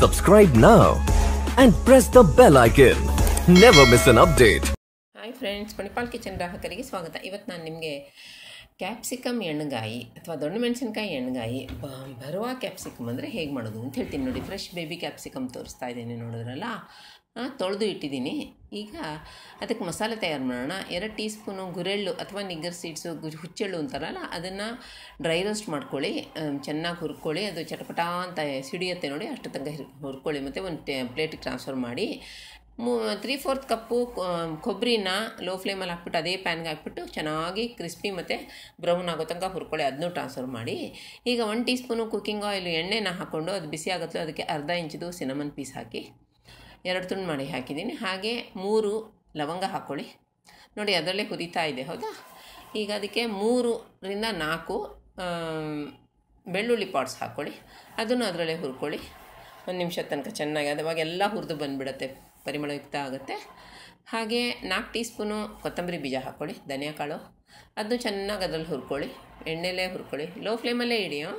Subscribe now and press the bell icon. Never miss an update. Hi friends Manipal kitchen ಗ್ರಾಹಕರಿಗೆ ಸ್ವಾಗತ ಇವತ್ತು ನಾನು ನಿಮಗೆ ಕ್ಯಾಪ್ಸಿಕಮ್ ಎಣ್ಣೆಗಾಯಿ ಅಥವಾ ದೊಣ್ಣೆ ಮೆಣಸಿನ್ಕಾಯಿ ಎಣ್ಣೆಗಾಯಿ ಬ- ಬರುವ ಕ್ಯಾಪ್ಸಿಕಮ್ ಅಂದರೆ ಹೇಗೆ ಮಾಡೋದು ಅಂತ ಹೇಳ್ತೀನಿ ನೋಡಿ ಫ್ರೆಶ್ ಬೇಬಿ ಕ್ಯಾಪ್ಸಿಕಮ್ ತೋರಿಸ್ತಾ ಇದ್ದೀನಿ ನೋಡಿದ್ರಲ್ಲ ಆ, ತೊಳೆದು ಇಟ್ಟಿದ್ದೀನಿ ಈಗ ಅದಕ್ಕೆ ಮಸಾಲೆ ತಯಾರು ಮಾಡೋಣ ಎರಡು ಟೀ ಸ್ಪೂನು ಗುರೆಳ್ಳು ಅಥವಾ ನಿಗ್ಗರ್ ಸೀಡ್ಸು ಗು ಹುಚ್ಚೆಳ್ಳು ಅಂತಾರಲ್ಲ ಅದನ್ನು ಡ್ರೈ ರೋಸ್ಟ್ ಮಾಡ್ಕೊಳ್ಳಿ ಚೆನ್ನಾಗಿ ಹುರ್ಕೊಳ್ಳಿ ಅದು ಚಟಪಟ ಅಂತ ಸಿಡಿಯುತ್ತೆ ನೋಡಿ ಅಷ್ಟು ತನಕ ಹಿರ್- ಹುರ್ಕೊಳ್ಳಿ ಮತ್ತು ಒಂದು ಟೆ ಪ್ಲೇಟಿಗೆ ಟ್ರಾನ್ಸ್ಫರ್ ಮಾಡಿ ಮೂ ತ್ರೀ ಫೋರ್ತ್ ಕಪ್ಪು ಕೊ- ಕೊಬ್ಬರಿನ ಲೋ ಫ್ಲೇಮಲ್ಲಿ ಹಾಕ್ಬಿಟ್ಟು ಅದೇ ಪ್ಯಾನ್ಗೆ ಹಾಕ್ಬಿಟ್ಟು ಚೆನ್ನಾಗಿ ಕ್ರಿಸ್ಪಿ ಮತ್ತು ಬ್ರೌನ್ ಆಗೋ ತನಕ ಹುರ್ಕೊಳ್ಳಿ ಅದನ್ನೂ ಟ್ರಾನ್ಸ್ಫರ್ ಮಾಡಿ ಈಗ one teaspoon cooking oil ಎಣ್ಣೆನ ಹಾಕ್ಕೊಂಡು ಅದು ಬಿಸಿ ಆಗುತ್ತೋ ಅದಕ್ಕೆ ಅರ್ಧ ಇಂಚಿದು ಸಿನಮನ್ ಪೀಸ್ ಹಾಕಿ ಎರಡು ತುಂಡು ಮಾಡಿ ಹಾಕಿದ್ದೀನಿ ಹಾಗೆ ಮೂರು ಲವಂಗ ಹಾಕ್ಕೊಳ್ಳಿ ನೋಡಿ ಅದರಲ್ಲೇ ಹುರಿತಾ ಇದೆ ಹೌದಾ ಈಗ ಅದಕ್ಕೆ ಮೂರರಿಂದ ನಾಲ್ಕು ಆಮ್, ಬೆಳ್ಳುಳ್ಳಿ ಪಾಟ್ಸ್ ಹಾಕ್ಕೊಳ್ಳಿ ಅದನ್ನು ಅದರಲ್ಲೇ ಹುರ್ಕೊಳ್ಳಿ ಒಂದು ನಿಮಿಷ ತನಕ ಚೆನ್ನಾಗಿ ಅದು ಅವಾಗ ಎಲ್ಲ ಹುರಿದು ಬಂದುಬಿಡುತ್ತೆ ಪರಿಮಳಯುಕ್ತ ಆಗುತ್ತೆ ಹಾಗೆ ನಾಲ್ಕು ಟೀ ಸ್ಪೂನು ಕೊತ್ತಂಬರಿ ಬೀಜ ಹಾಕ್ಕೊಳ್ಳಿ ಧನಿಯಾ ಕಾಳು ಅದನ್ನು ಚೆನ್ನಾಗಿ ಅದರಲ್ಲಿ ಹುರ್ಕೊಳ್ಳಿ ಎಣ್ಣೆಲೇ ಹುರ್ಕೊಳ್ಳಿ ಲೋ ಫ್ಲೇಮಲ್ಲೇ ಇಡಿ ಹಾ?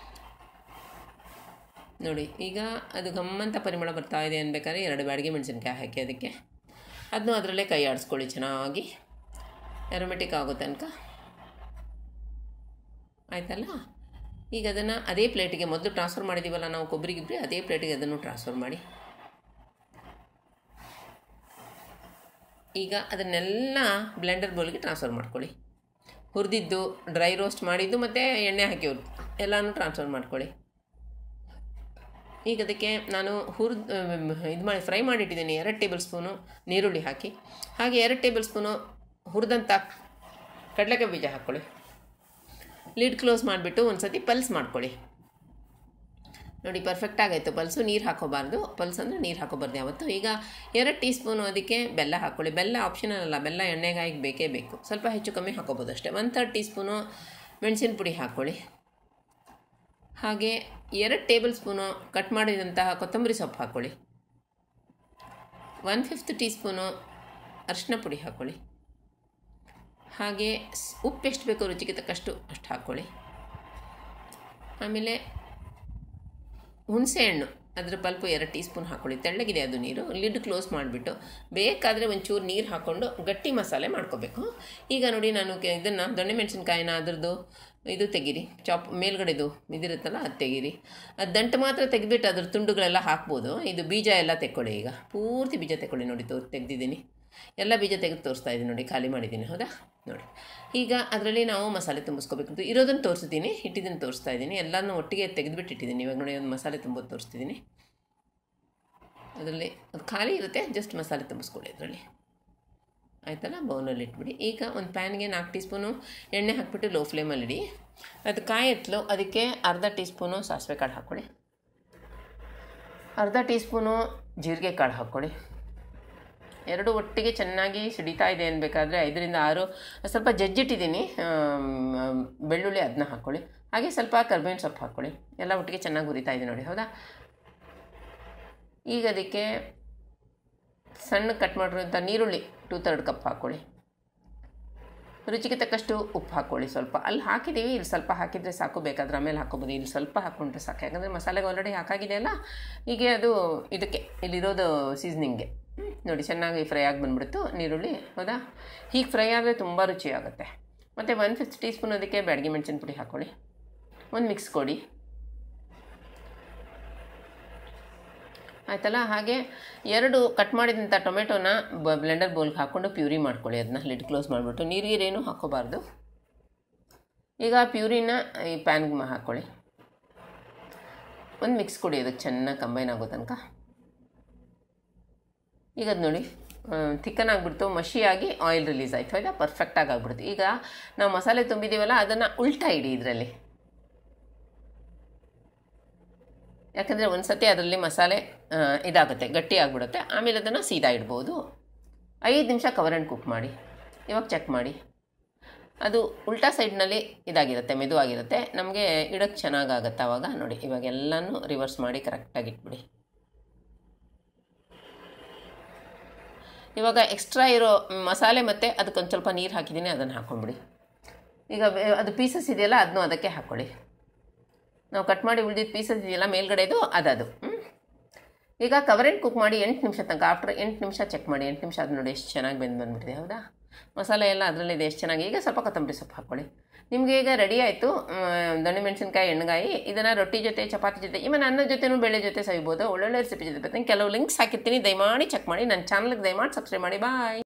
ನೋಡಿ ಈಗ ಅದು ಗಮ್ಮಂತ ಪರಿಮಳ ಬರ್ತಾ ಇದೆ ಅನ್ಬೇಕಾದ್ರೆ ಎರಡು ಬ್ಯಾಡಿಗೆ ಮೆಣಸಿನ್ಕಾಯಿ ಹಾಕಿ ಅದಕ್ಕೆ ಅದನ್ನು ಅದರಲ್ಲೇ ಕೈ ಆಡಿಸ್ಕೊಳ್ಳಿ ಚೆನ್ನಾಗಿ ಎರೋಮೆಟಿಕ್ ಆಗೋ ತನಕ ಆಯ್ತಲ್ಲ ಈಗ ಅದನ್ನು ಅದೇ ಪ್ಲೇಟಿಗೆ ಮೊದಲು ಟ್ರಾನ್ಸ್ಫರ್ ಮಾಡಿದ್ದೀವಲ್ಲ ನಾವು ಕೊಬ್ಬರಿ ಗಿಬ್ಬರಿ ಅದೇ ಪ್ಲೇಟಿಗೆ ಅದನ್ನು ಟ್ರಾನ್ಸ್ಫರ್ ಮಾಡಿ ಈಗ ಅದನ್ನೆಲ್ಲ ಬ್ಲೆಂಡರ್ ಬೌಲ್ಗೆ ಟ್ರಾನ್ಸ್ಫರ್ ಮಾಡ್ಕೊಳ್ಳಿ ಹುರಿದಿದ್ದು ಡ್ರೈ ರೋಸ್ಟ್ ಮಾಡಿದ್ದು ಮತ್ತು ಎಣ್ಣೆ ಹಾಕಿ ಹುರ್ದು ಎಲ್ಲನೂ ಟ್ರಾನ್ಸ್ಫರ್ ಮಾಡ್ಕೊಳ್ಳಿ ಈಗ ಅದಕ್ಕೆ ನಾನು ಹುರಿದು ಇದು ಮಾಡಿ ಫ್ರೈ ಮಾಡಿಟ್ಟಿದ್ದೀನಿ ಎರಡು ಟೇಬಲ್ ಸ್ಪೂನು ನೀರುಳ್ಳಿ ಹಾಕಿ ಹಾಗೆ ಎರಡು ಟೇಬಲ್ ಸ್ಪೂನು ಹುರಿದಂಥ ಕಡಲೆಕಾಯಿ ಬೀಜ ಹಾಕ್ಕೊಳ್ಳಿ ಲಿಡ್ ಕ್ಲೋಸ್ ಮಾಡಿಬಿಟ್ಟು ಒಂದು ಸತಿ ಪಲ್ಸ್ ಮಾಡ್ಕೊಳ್ಳಿ ನೋಡಿ ಪರ್ಫೆಕ್ಟ್ ಆಗಾಯಿತು ಪಲ್ಸು ನೀರು ಹಾಕೋಬಾರ್ದು ಪಲ್ಸ್ ಅಂದರೆ ನೀರು ಹಾಕೋಬಾರ್ದು ಯಾವತ್ತು ಈಗ ಎರಡು ಟೀ ಸ್ಪೂನು ಅದಕ್ಕೆ ಬೆಲ್ಲ ಹಾಕ್ಕೊಳ್ಳಿ ಬೆಲ್ಲ ಆಪ್ಷನಲ್ ಅಲ್ಲ ಬೆಲ್ಲ ಎಣ್ಣೆಗಾಯಿಗೆ ಬೇಕೇ ಬೇಕು ಸ್ವಲ್ಪ ಹೆಚ್ಚು ಕಮ್ಮಿ ಹಾಕೋಬೋದು ಅಷ್ಟೇ ಒನ್ ಥರ್ಡ್ ಟೀ ಸ್ಪೂನು ಮೆಣಸಿನ ಪುಡಿ ಹಾಕ್ಕೊಳ್ಳಿ ಹಾಗೆ ಎರಡು ಟೇಬಲ್ ಸ್ಪೂನು ಕಟ್ ಮಾಡಿದಂತಹ ಕೊತ್ತಂಬರಿ ಸೊಪ್ಪು ಹಾಕ್ಕೊಳ್ಳಿ ಒನ್ ಫಿಫ್ತ್ ಟೀ ಸ್ಪೂನು ಅರಿಶಿನ ಪುಡಿ ಹಾಕ್ಕೊಳ್ಳಿ ಹಾಗೆ ಸ್- ಉಪ್ಪು ಎಷ್ಟು ಬೇಕೋ ರುಚಿಗೆ ತಕ್ಕಷ್ಟು ಅಷ್ಟು ಹಾಕ್ಕೊಳ್ಳಿ ಆಮೇಲೆ ಹುಣಸೆ ಹಣ್ಣು ಅದರ ಪಲ್ಪು ಎರಡು ಟೀ ಸ್ಪೂನ್ ಹಾಕ್ಕೊಳ್ಳಿ ತೆಳ್ಳಗಿದೆ ಅದು ನೀರು ಲಿಡ್ ಕ್ಲೋಸ್ ಮಾಡಿಬಿಟ್ಟು ಬೇಕಾದರೆ ಒಂಚೂರು ನೀರು ಹಾಕ್ಕೊಂಡು ಗಟ್ಟಿ ಮಸಾಲೆ ಮಾಡ್ಕೋಬೇಕು ಈಗ ನೋಡಿ ನಾನು ಕೆ ಇದನ್ನು ದೊಣ್ಣೆ ಮೆಣಸಿನ್ಕಾಯಿನ ಅದ್ರದ್ದು ಇದು ತೆಗೀರಿ ಚಾಪ್ ಮೇಲ್ಗಡೆದು ಇದಿರುತ್ತಲ್ಲ ಅದು ತೆಗೀರಿ ಅದು ದಂಟು ಮಾತ್ರ ತೆಗೆದ್ಬಿಟ್ಟು ಅದ್ರ ತುಂಡುಗಳೆಲ್ಲ ಹಾಕ್ಬೋದು ಇದು ಬೀಜ ಎಲ್ಲ ತೆಕ್ಕೊಳ್ಳಿ ಈಗ ಪೂರ್ತಿ ಬೀಜ ತೆಕ್ಕೊಳ್ಳಿ ನೋಡಿ ತೋ ತೆಗೆದಿದ್ದೀನಿ ಎಲ್ಲ ಬೀಜ ತೆಗೆದು ತೋರಿಸ್ತಾ ಇದ್ದೀನಿ ನೋಡಿ ಖಾಲಿ ಮಾಡಿದ್ದೀನಿ ಹೌದಾ ನೋಡಿ ಈಗ ಅದರಲ್ಲಿ ನಾವು ಮಸಾಲೆ ತುಂಬಿಸ್ಕೋಬೇಕು ಇರೋದನ್ನು ತೋರಿಸ್ತೀನಿ ಇಟ್ಟಿದ್ದನ್ನು ತೋರಿಸ್ತಾ ಇದ್ದೀನಿ ಎಲ್ಲನೂ ಒಟ್ಟಿಗೆ ತೆಗೆದುಬಿಟ್ಟು ಇಟ್ಟಿದ್ದೀನಿ ಇವಾಗ ನೋಡಿ ಒಂದು ಮಸಾಲೆ ತುಂಬೋದು ತೋರಿಸ್ತಿದ್ದೀನಿ ಅದರಲ್ಲಿ ಅದು ಖಾಲಿ ಇರುತ್ತೆ ಜಸ್ಟ್ ಮಸಾಲೆ ತುಂಬಿಸ್ಕೊಳ್ಳಿ ಅದರಲ್ಲಿ ಆಯ್ತಲ್ಲ ಬೌಲಲ್ಲಿ ಇಟ್ಬಿಡಿ ಈಗ ಒಂದು ಪ್ಯಾನ್ಗೆ ನಾಲ್ಕು ಟೀ ಸ್ಪೂನು ಎಣ್ಣೆ ಹಾಕ್ಬಿಟ್ಟು ಲೋ ಫ್ಲೇಮಲ್ಲಿ ಇಡಿ ಅದು ಕಾಯಿ ಎತ್ತಲು ಅದಕ್ಕೆ ಅರ್ಧ ಟೀ ಸ್ಪೂನು ಸಾಸಿವೆ ಕಾಳು ಹಾಕ್ಕೊಳ್ಳಿ ಅರ್ಧ ಟೀ ಸ್ಪೂನು ಜೀರಿಗೆ ಕಾಳು ಹಾಕ್ಕೊಳ್ಳಿ ಎರಡು ಒಟ್ಟಿಗೆ ಚೆನ್ನಾಗಿ ಸಿಡಿತಾ ಇದೆ ಅನ್ಬೇಕಾದ್ರೆ ಐದರಿಂದ ಆರು ಸ್ವಲ್ಪ ಜಜ್ಜಿಟ್ಟಿದ್ದೀನಿ ಆಮ್, ಬೆಳ್ಳುಳ್ಳಿ ಅದನ್ನ ಹಾಕ್ಕೊಳ್ಳಿ ಹಾಗೆ ಸ್ವಲ್ಪ ಕರ್ಬೇವಿನ ಸೊಪ್ಪು ಹಾಕ್ಕೊಳ್ಳಿ ಎಲ್ಲ ಒಟ್ಟಿಗೆ ಚೆನ್ನಾಗಿ ಹುರಿತಾ ಇದೆ ನೋಡಿ ಹೌದಾ ಈಗ ಅದಕ್ಕೆ ಸಣ್ಣ ಕಟ್ ಮಾಡಿರೋಂಥ ನೀರುಳ್ಳಿ ಟೂ ತರ್ಡ್ ಕಪ್ ಹಾಕ್ಕೊಳ್ಳಿ ರುಚಿಗೆ ತಕ್ಕಷ್ಟು ಉಪ್ಪು ಹಾಕ್ಕೊಳ್ಳಿ ಸ್ವಲ್ಪ ಅಲ್ಲಿ ಹಾಕಿದ್ದೀವಿ ಇಲ್ಲಿ ಸ್ವಲ್ಪ ಹಾಕಿದರೆ ಸಾಕು ಬೇಕಾದ್ರೆ ಆಮೇಲೆ ಹಾಕೋಬೋದು ಇಲ್ಲಿ ಸ್ವಲ್ಪ ಹಾಕ್ಕೊಂಡ್ರೆ ಸಾಕು ಯಾಕಂದರೆ ಮಸಾಲೆಗೆ ಆಲ್ರೆಡಿ ಹಾಕಾಗಿದೆಯಲ್ಲ ಹೀಗೆ ಅದು ಇದಕ್ಕೆ ಇಲ್ಲಿರೋದು ಸೀಸ್ನಿಂಗ್ಗೆ ನೋಡಿ ಚೆನ್ನಾಗಿ ಫ್ರೈ ಆಗಿ ಬಂದ್ಬಿಡ್ತು ನೀರುಳ್ಳಿ ಹೌದಾ ಹೀಗೆ ಫ್ರೈ ಆದರೆ ತುಂಬ ರುಚಿ ಆಗುತ್ತೆ ಮತ್ತು ಒನ್ ಫಿಫ್ತ್ ಟೀ ಸ್ಪೂನ್ ಅದಕ್ಕೆ ಬ್ಯಾಡಗಿ ಮೆಣಸಿನ ಪುಡಿ ಹಾಕ್ಕೊಳ್ಳಿ ಒಂದು ಮಿಕ್ಸ್ ಕೊಡಿ ಆಯ್ತಲ್ಲ ಹಾಗೆ ಎರಡು ಕಟ್ ಮಾಡಿದಂಥ ಟೊಮೆಟೊನ ಬ ಬ್ಲೆಂಡರ್ ಬೌಲ್ಗೆ ಹಾಕ್ಕೊಂಡು ಪ್ಯೂರಿ ಮಾಡ್ಕೊಳ್ಳಿ ಅದನ್ನ ಲಿಡ್ ಕ್ಲೋಸ್ ಮಾಡಿಬಿಟ್ಟು ನೀರು ಗೀರೇನು ಹಾಕ್ಕೋಬಾರ್ದು ಈಗ ಆ ಪ್ಯೂರಿನ ಈ ಪ್ಯಾನ್ಗೆ ಹಾಕ್ಕೊಳ್ಳಿ ಒಂದು ಮಿಕ್ಸ್ ಕೊಡಿ ಅದಕ್ಕೆ ಚೆನ್ನಾಗಿ ಕಂಬೈನ್ ಆಗೋ ತನಕ ಈಗ ಅದು ನೋಡಿ ಥಿಕ್ಕನ್ ಆಗಿಬಿಡ್ತು ಮಷಿಯಾಗಿ ಆಯಿಲ್ ರಿಲೀಸ್ ಆಯಿತು ಆಯಿತಾ ಪರ್ಫೆಕ್ಟಾಗಿ ಆಗಿಬಿಡ್ತು ಈಗ ನಾವು ಮಸಾಲೆ ತುಂಬಿದ್ದೀವಲ್ಲ ಅದನ್ನು ಉಲ್ಟಾ ಇಡಿ ಇದರಲ್ಲಿ ಯಾಕಂದರೆ ಒಂದು ಸತಿ ಅದರಲ್ಲಿ ಮಸಾಲೆ ಆ, ಇದಾಗುತ್ತೆ ಗಟ್ಟಿ ಆಗಿಬಿಡುತ್ತೆ ಆಮೇಲೆ ಅದನ್ನು ಸೀದಾ ಇಡ್ಬೋದು ಐದು ನಿಮಿಷ ಕವರ್ ಆ್ಯಂಡ್ ಕುಕ್ ಮಾಡಿ ಇವಾಗ ಚೆಕ್ ಮಾಡಿ ಅದು ಉಲ್ಟಾ ಸೈಡ್ನಲ್ಲಿ ಇದಾಗಿರುತ್ತೆ ಮೆದುವಾಗಿರುತ್ತೆ ನಮಗೆ ಇಡೋಕ್ಕೆ ಚೆನ್ನಾಗಾಗತ್ತೆ ಆವಾಗ ನೋಡಿ ಇವಾಗ ಎಲ್ಲನೂ ರಿವರ್ಸ್ ಮಾಡಿ ಕರೆಕ್ಟಾಗಿ ಇಟ್ಬಿಡಿ ಇವಾಗ ಎಕ್ಸ್ಟ್ರಾ ಇರೋ ಮಸಾಲೆ ಮತ್ತು ಅದಕ್ಕೊಂದು ಸ್ವಲ್ಪ ನೀರು ಹಾಕಿದ್ದೀನಿ ಅದನ್ನು ಹಾಕ್ಕೊಂಬಿಡಿ ಈಗ ಬೆ- ಅದು ಪೀಸಸ್ ಇದೆಯಲ್ಲ ಅದನ್ನೂ ಅದಕ್ಕೆ ಹಾಕ್ಕೊಳ್ಳಿ ನಾವು ಕಟ್ ಮಾಡಿ ಉಳಿದಿದ್ದ ಪೀಸಸ್ ಇದೆಯಲ್ಲ ಮೇಲ್ಗಡೆದು ಅದದು ಹ್ಮ್? ಈಗ ಕವರೆಂಟ್ ಕುಕ್ ಮಾಡಿ ಎಂಟು ನಿಮಿಷ ತನಕ ಆಫ್ಟರ್ ಎಂಟು ನಿಮಿಷ ಚೆಕ್ ಮಾಡಿ ಎಂಟು ನಿಮಿಷ ಅದು ನೋಡಿ ಎಷ್ಟು ಚೆನ್ನಾಗಿ ಬೆಂದು ಬಂದುಬಿಟ್ಟಿದೆ ಹೌದಾ ಮಸಾಲೆ ಎಲ್ಲ ಅದರಲ್ಲಿದೆ ಎಷ್ಟು ಚೆನ್ನಾಗಿ ಈಗ ಸ್ವಲ್ಪ ಕೊತ್ತಂಬರಿ ಸೊಪ್ಪು ಹಾಕ್ಕೊಳ್ಳಿ ನಿಮಗೆ ಈಗ ರೆಡಿ ಆಯಿತು ದೊಣ್ಣೆ ಮೆಣಸಿನ್ಕಾಯಿ ಎಣ್ಣೆಗಾಯಿ ಇದನ್ನು ರೊಟ್ಟಿ ಜೊತೆ ಚಪಾತಿ ಜೊತೆ ಇವನ್ ಅನ್ನ ಜೊತೆನೂ ಬೇಳೆ ಜೊತೆ ಸವಿಬೋದು ಒಳ್ಳೊಳ್ಳೆ ರೆಸಿಪಿ ಜೊತೆ ಬರ್ತೀನಿ ಕೆಲವು ಲಿಂಕ್ಸ್ ಹಾಕಿರ್ತೀನಿ ದಯಮಾಡಿ ಚೆಕ್ ಮಾಡಿ ನನ್ನ ಚಾನಲ್ಗೆ ದಯಮಾಡಿ ಸಬ್ಸ್ಕ್ರೈಬ್ ಮಾಡಿ ಬಾಯ್